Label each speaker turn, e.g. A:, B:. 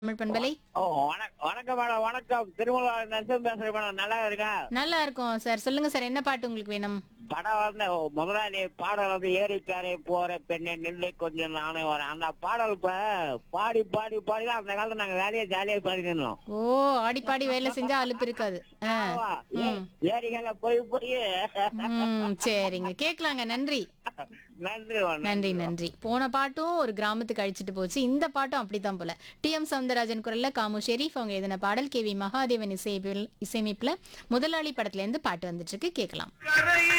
A: தமிழ் பண்பலை
B: ஓ வணக்கம் வணக்கம் மேடம் வணக்கம் திருமலா நரசிம்ம பேசுறேன் மேடம் நல்லா இருக்கா
A: நல்லா இருக்கும் சார் சொல்லுங்க சார் என்ன பாட்டு உங்களுக்கு வேணும்
B: படம் வந்து முதலாளி பாடல் வந்து ஏரிக்காரை போற பெண்ணை நின்று கொஞ்சம் நானே வரேன் அந்த பாடல் இப்ப பாடி பாடி பாடி தான் அந்த காலத்துல நாங்க வேலையை ஜாலியா பாடிக்கணும்
A: ஓ ஆடி பாடி வேலை செஞ்சா அலுப்பு இருக்காது ஆ. ம்.
B: ஏரிகளை போய் போய்
A: ம், சரிங்க கேட்கலாங்க நன்றி
B: நன்றி வணக்கம்.
A: நன்றி நன்றி போன பாட்டும் ஒரு கிராமத்துக்கு அழிச்சிட்டு போச்சு இந்த பாட்டும் அப்படித்தான் போல டி எம் சவுந்தரராஜன் குரல்ல காமு ஷெரீப் அவங்க எழுதின பாடல் கே வி மகாதேவன் இசையமைப்பில் இசையமைப்புல முதலாளி படத்துல இருந்து பாட்டு வந்துட்டு இருக்கு கேட்கலாம்
C: கரையே